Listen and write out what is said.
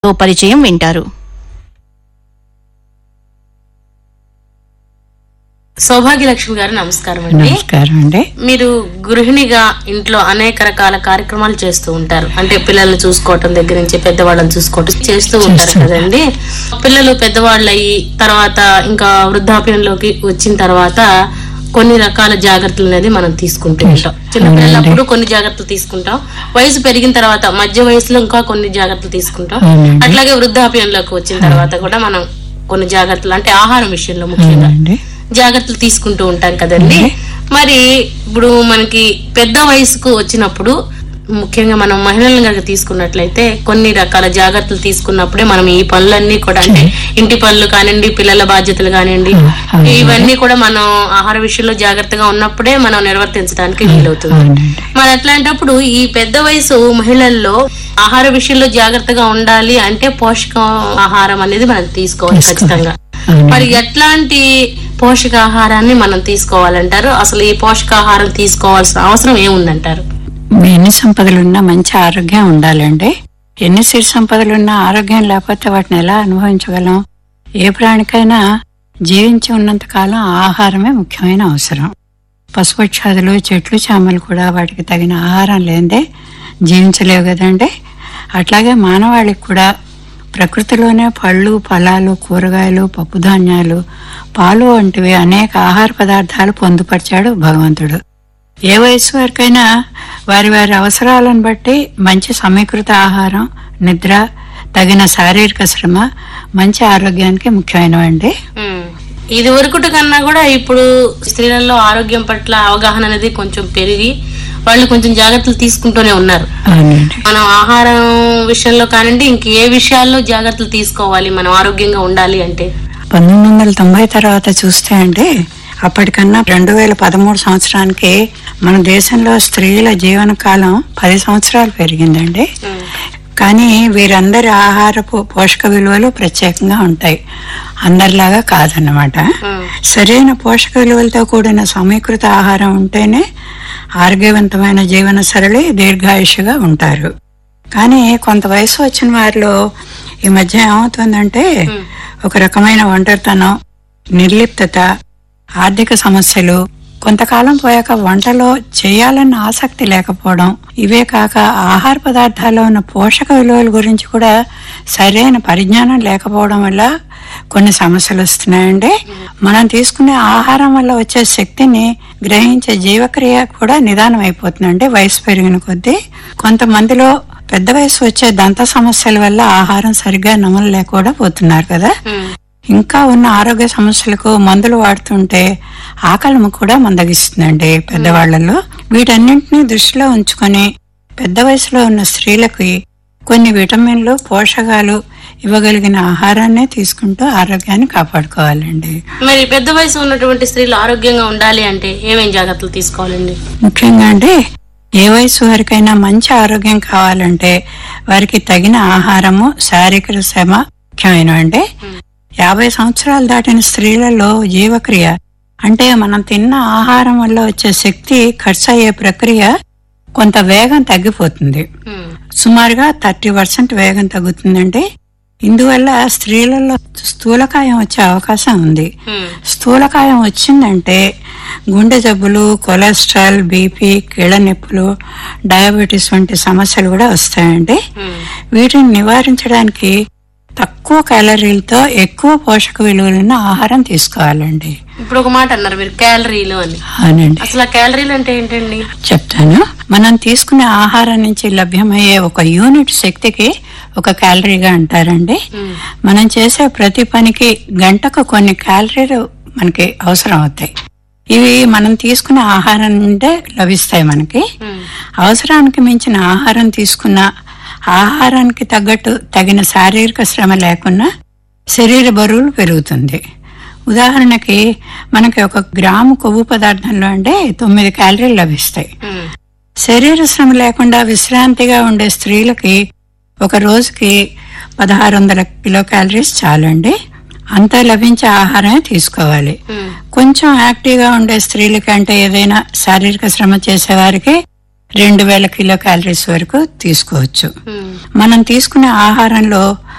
పరిచయం వింటారు సౌభాగ్య లక్ష్మి గారు నమస్కారం అండి నమస్కారం అండి మీరు గృహిణిగా ఇంట్లో అనేక రకాల కార్యక్రమాలు చేస్తూ ఉంటారు అంటే పిల్లల్ని చూసుకోవటం దగ్గర నుంచి పెద్దవాళ్ళని చూసుకోవటం చేస్తూ ఉంటారు కదండి పిల్లలు పెద్దవాళ్ళు అయ్యి తర్వాత ఇంకా వృద్ధాప్యంలోకి వచ్చిన తర్వాత కొన్ని రకాల జాగ్రత్తలు అనేది మనం తీసుకుంటూ ఉంటాం చిన్న పిల్లలప్పుడు కొన్ని జాగ్రత్తలు తీసుకుంటాం వయసు పెరిగిన తర్వాత మధ్య వయసులో ఇంకా కొన్ని జాగ్రత్తలు తీసుకుంటాం అవునండి. అట్లాగే వృద్ధాప్యంలోకి వచ్చిన తర్వాత కూడా మనం కొన్ని జాగ్రత్తలు అంటే ఆహారం విషయంలో ముఖ్యంగా అండి జాగ్రత్తలు తీసుకుంటూ ఉంటాం కదండి మరి ఇప్పుడు మనకి పెద్ద వయసుకు వచ్చినప్పుడు ముఖ్యంగా మనం మహిళలను కనుక తీసుకున్నట్లయితే కొన్ని రకాల జాగ్రత్తలు తీసుకున్నప్పుడే మనం ఈ పనులన్నీ కూడా అంటే ఇంటి పనులు కానివ్వండి పిల్లల బాధ్యతలు కానివ్వండి అవునండి. ఇవన్నీ కూడా మనం ఆహార విషయంలో జాగ్రత్తగా ఉన్నప్పుడే మనం నిర్వర్తించడానికి వీలవుతుంది అవునండి మరి అట్లాంటప్పుడు ఈ పెద్ద వయసు మహిళల్లో ఆహార విషయంలో జాగ్రత్తగా ఉండాలి అంటే పోషక ఆహారం అనేది మనం తీసుకోవాలి ఖచ్చితంగా అవునండి. మరి ఎట్లాంటి పోషకాహారాన్ని మనం తీసుకోవాలంటారు అసలు ఈ పోషకాహారం తీసుకోవాల్సిన అవసరం ఏముందంటారు ఎన్ని సంపదలున్నా మంచి ఆరోగ్యం ఉండాలండి ఎన్ని సిరి సంపదలున్నా ఆరోగ్యం లేకపోతే వాటిని ఎలా అనుభవించగలం ఏ ప్రాణికైనా జీవించి ఉన్నంత కాలం ఆహారమే ముఖ్యమైన అవసరం పశుపక్షాదులు చెట్లు చేమలు కూడా వాటికి తగిన ఆహారం లేదే జీవించలేవు కదండి అట్లాగే మానవాళికి కూడా ప్రకృతిలోనే పళ్ళు ఫలాలు కూరగాయలు పప్పుధాన్యాలు పాలు వంటివి అనేక ఆహార పదార్థాలు పొందుపరిచాడు భగవంతుడు ఏ వయసు వరకైనా వారి వారి అవసరాలను బట్టి మంచి సమీకృత ఆహారం నిద్ర తగిన శారీరక శ్రమ మంచి ఆరోగ్యానికి ముఖ్యమైనవండి ఉమ్. ఇది వరకుటి కన్నా కూడా ఇప్పుడు స్త్రీలలో ఆరోగ్యం పట్ల అవగాహన అనేది కొంచెం పెరిగి వాళ్ళు కొంచెం జాగ్రత్తలు తీసుకుంటూనే ఉన్నారు అవునండి మనం ఆహారం విషయంలో కానివ్వండి ఇంక ఏ విషయాల్లో జాగ్రత్తలు తీసుకోవాలి మనం ఆరోగ్యంగా ఉండాలి అంటే పంతొమ్మిది వందల తొంభై తర్వాత చూస్తే అండి అప్పటికన్నా రెండు వేల పదమూడు సంవత్సరానికి మన దేశంలో స్త్రీల జీవన కాలం పది సంవత్సరాలు పెరిగిందండి కానీ వీరందరి ఆహారపు పోషక విలువలు ప్రత్యేకంగా ఉంటాయి అందరిలాగా కాదన్నమాట ఉమ్. సరైన పోషక విలువలతో కూడిన సమీకృత ఆహారం ఉంటేనే ఆరోగ్యవంతమైన జీవన సరళి దీర్ఘాయుషుగా ఉంటారు కానీ కొంత వయసు వచ్చిన వారిలో ఈ మధ్య ఏమవుతుందంటే ఒక రకమైన ఒంటరితనం నిర్లిప్తత ఆర్థిక సమస్యలు కొంతకాలం పోయాక వంటలో చేయాలన్న ఆసక్తి లేకపోవడం ఇవే కాక ఆహార పదార్థాల్లో ఉన్న పోషక విలువల గురించి కూడా సరైన పరిజ్ఞానం లేకపోవడం వల్ల కొన్ని సమస్యలు వస్తున్నాయండి మనం తీసుకునే ఆహారం వల్ల వచ్చే శక్తిని గ్రహించే జీవక్రియ కూడా నిదానం అయిపోతుందండి వయసు పెరిగిన కొద్దీ కొంతమందిలో పెద్ద వయసు వచ్చే దంత సమస్యల వల్ల ఆహారం సరిగ్గా నమలలేక కూడా పోతున్నారు కదా ఉమ్. ఇంకా ఉన్న ఆరోగ్య సమస్యలకు మందులు వాడుతుంటే ఆకలిము కూడా మందగిస్తుందండి పెద్దవాళ్లలో వీటన్నింటినీ దృష్టిలో ఉంచుకొని పెద్ద వయసులో ఉన్న స్త్రీలకి కొన్ని విటమిన్లు పోషకాలు ఇవ్వగలిగిన ఆహారాన్నే తీసుకుంటూ ఆరోగ్యాన్ని కాపాడుకోవాలండి మరి పెద్ద వయసు ఉన్నటువంటి స్త్రీలు ఆరోగ్యంగా ఉండాలి అంటే ఏమేం జాగ్రత్తలు తీసుకోవాలండి ముఖ్యంగా అండి ఏ వయసు వారికైనా మంచి ఆరోగ్యం కావాలంటే వారికి తగిన ఆహారము శారీరక శ్రమ ముఖ్యమైనవండి యాభై సంవత్సరాలు దాటిన స్త్రీలలో జీవక్రియ అంటే మనం తిన్న ఆహారం వల్ల వచ్చే శక్తి ఖర్చు అయ్యే ప్రక్రియ కొంత వేగం తగ్గిపోతుంది ఉమ్. సుమారుగా థర్టీ పర్సెంట్ వేగం తగ్గుతుందండి ఇందువల్ల స్త్రీలలో స్థూలకాయం వచ్చే అవకాశం ఉంది ఉమ్. స్థూలకాయం వచ్చిందంటే గుండె జబ్బులు కొలెస్ట్రాల్ బీపీ కీళ్ళ నొప్పులు డయాబెటీస్ వంటి సమస్యలు కూడా వస్తాయండి ఉమ్. వీటిని నివారించడానికి తక్కువ క్యాలరీలతో ఎక్కువ పోషక విలువలున్న ఆహారం తీసుకోవాలండి ఇప్పుడు ఒక మాట అన్నారు మీరు క్యాలరీలు అని అవునండి అసలు ఆ క్యాలరీలు అంటే ఏంటండి చెప్తాను మనం తీసుకునే ఆహారం నుంచి లభ్యమయ్యే ఒక యూనిట్ శక్తికి ఒక క్యాలరీగా అంటారండి ఉమ్. మనం చేసే ప్రతి పనికి గంటకు కొన్ని క్యాలరీలు మనకి అవసరం అవుతాయి ఇవి మనం తీసుకునే ఆహారం నుండే లభిస్తాయి మనకి ఉమ్. అవసరానికి మించిన ఆహారం తీసుకున్న ఆహారానికి తగ్గట్టు తగిన శారీరక శ్రమ లేకున్నా శరీర బరువులు పెరుగుతుంది ఉదాహరణకి మనకి ఒక గ్రాము కొవ్వు పదార్థంలో అంటే తొమ్మిది క్యాలరీలు లభిస్తాయి ఉమ్. శరీర శ్రమ లేకుండా విశ్రాంతిగా ఉండే స్త్రీలకి ఒక రోజుకి పదహారు వందల కిలో క్యాలరీస్ చాలండి అంత లభించే ఆహారమే తీసుకోవాలి ఉమ్. కొంచెం యాక్టివ్గా ఉండే స్త్రీలకి అంటే ఏదైనా శారీరక శ్రమ చేసే వారికి రెండు వేల కిలో క్యాలరీస్ వరకు తీసుకోవచ్చు ఉమ్. మనం తీసుకునే ఆహారంలో